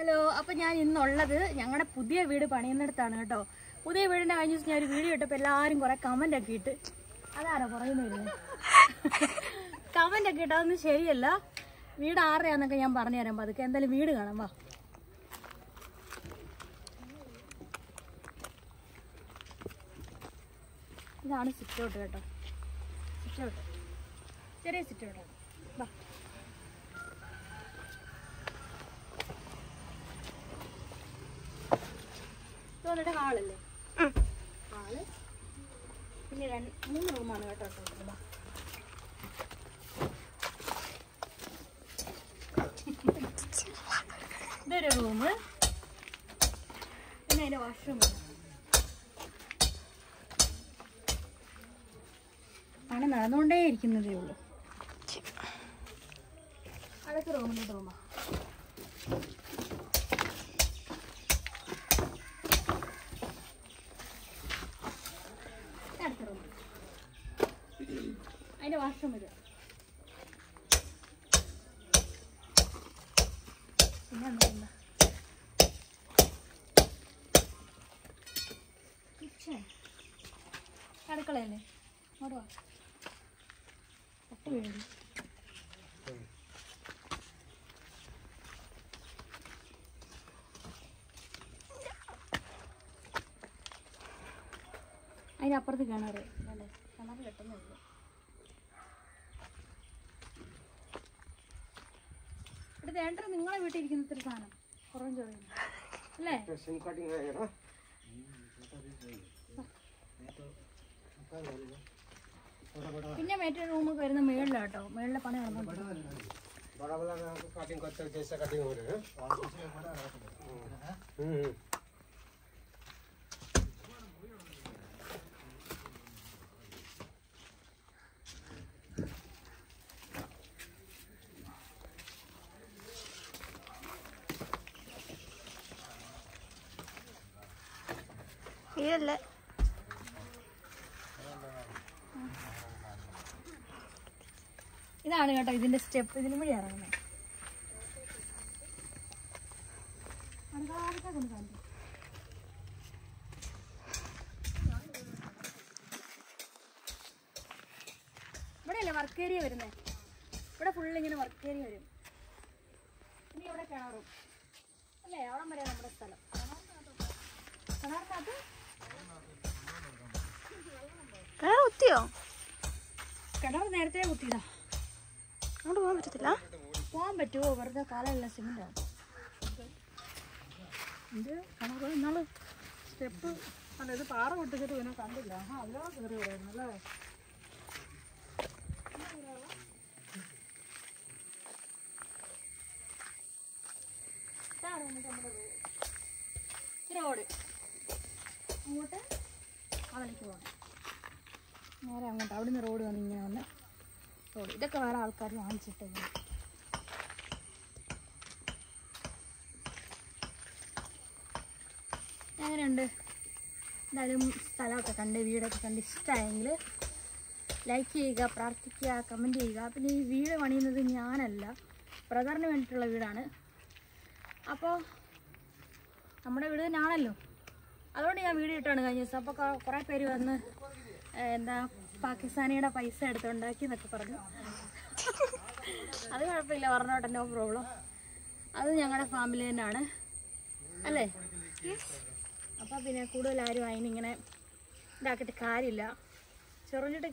hello അപ്പൊ ഞാൻ ഇന്നുള്ളത് ഞങ്ങളുടെ പുതിയ വീട് പണിയുന്നിടത്താണ് കേട്ടോ പുതിയ വീടിന്റെ കഴിഞ്ഞ ദിവസം ഞാൻ ഒരു വീഡിയോ ഇട്ടപ്പോൾ എല്ലാവരും കുറെ കമന്റ് ഒക്കെ ഇട്ട് അതാരോ പറയുന്നില്ലേ കമന്റ് ഒക്കെ ഇട്ട് അതൊന്നും ശരിയല്ല വീട് ആരുടെയാന്നൊക്കെ ഞാൻ പറഞ്ഞു തരാം പതുക്കെ എന്തായാലും വീട് കാണാം വാ ഇതാണ് സിറ്റ് ഔട്ട് കേട്ടോ സിറ്റ് ഔട്ട് ചെറിയ സിറ്റ് ഔട്ടാണ് വാ ഇത് വന്നിട്ട് ഹാളല്ലേ ഹാള് പിന്നെ രണ്ട് മൂന്ന് റൂമാണ് കേട്ടോ ടോട്ടൽ വാ ഇതൊരു റൂം പിന്നെ അതിന്റെ വാഷ്റൂം പണി നടന്നുകൊണ്ടേ ഇരിക്കുന്നതേ ഉള്ളൂ അതൊക്കെ റൂമിന്റെ റൂമാ അടുത്ത റൂം അതിന്റെ വാഷ്റൂം ഇത് പിന്നെ എന്താ എന്താ കിച്ചൺ അടുക്കളയല്ലേ അങ്ങോട്ട് വാ തട്ട് വീഴും അതിനപ്പുറത്ത് കിണറ് അല്ലേ കിണറ് കെട്ടുന്നേ ഉള്ളൂ ഇവിടെ വേണ്ട നിങ്ങളെ വീട്ടിൽ ഇരിക്കുന്ന ഇത്ര സാധനം കുറവും ചോദിക്കുന്നു അല്ലേ सिम कटिंग है ना പിന്നെ മറ്റേ റൂമൊക്കെ വരുന്ന മേളിലാട്ടോ മേളിലെ പണി നടന്നു बड़ा वाला में आपको कटिंग करते हो जैसा कटिंग हो रहा है हम्म ഇതല്ലേ ഇതാണ് കേട്ടോ ഇതിന്റെ സ്റ്റെപ്പ് ഇതിനും വഴി ഇറങ്ങുന്നത് അടുക്കള കൊണ്ട് കാണിക്കും ഇവിടെയല്ലേ വർക്ക് ഏരിയ വരുന്നത് ഇവിടെ ഫുള്ള് ഇങ്ങനെ വർക്ക് ഏരിയ വരും ഇനി ഇവിടെ കിണറും അല്ലേ അവിടെ വരെ നമ്മുടെ സ്ഥലം കിണറിനകത്ത് കിണർ കുത്തിയോ കിണർ നേരത്തെ കുത്തിയതാ അങ്ങോട്ട് പോകാൻ പറ്റത്തില്ല പോകാൻ പറ്റുമോ വെറുതെ കാലമല്ല സിമെന്റ് ഇത് കിണറ് എന്നാള് സ്റ്റെപ്പ് അല്ല ഇത് പാറ പൊട്ടിച്ചിട്ട് പിന്നെ കണ്ടില്ല ആ അതിലോ കയറി വരുന്നു അല്ലേ ഇതാണ് എന്നിട്ട് നമ്മുടെ റോഡ് അങ്ങോട്ട് അതിലേക്ക് പോകണം നേരെ അങ്ങോട്ട് അവിടുന്ന് റോഡ് വന്ന് ഇങ്ങനെ വന്ന് റോഡ് ഇതൊക്കെ വേറെ ആൾക്കാർ വാങ്ങിച്ചിട്ട് എങ്ങനെയുണ്ട് എന്തായാലും സ്ഥലമൊക്കെ കണ്ട് വീടൊക്കെ കണ്ട് ഇഷ്ടമായെങ്കിൽ ലൈക്ക് ചെയ്യുക പ്രാർത്ഥിക്കുക കമൻറ്റ് ചെയ്യുക പിന്നെ ഈ വീട് പണിയുന്നത് ഞാനല്ല ബ്രദറിന് വേണ്ടിയിട്ടുള്ള വീടാണ് അപ്പോൾ നമ്മുടെ വീട് തന്നെയാണല്ലോ അതുകൊണ്ട് ഞാൻ വീഡിയോ ഇട്ടാണ് കഴിഞ്ഞ ദിവസം അപ്പോൾ കുറേ പേര് വന്ന് ഏഹ്, എന്താ പാകിസ്ഥാനിയുടെ പൈസ എടുത്തുണ്ടാക്കി എന്നൊക്കെ പറഞ്ഞു അത് കുഴപ്പമില്ല പറഞ്ഞോട്ടെ നോ പ്രോബ്ലം അത് ഞങ്ങളുടെ ഫാമിലി തന്നെയാണ് അല്ലേ അപ്പോൾ പിന്നെ കൂടുതൽ ആരും അതിനിങ്ങനെ ഇതാക്കിയിട്ട് കാര്യമില്ല ചെറുഞ്ഞിട്ട്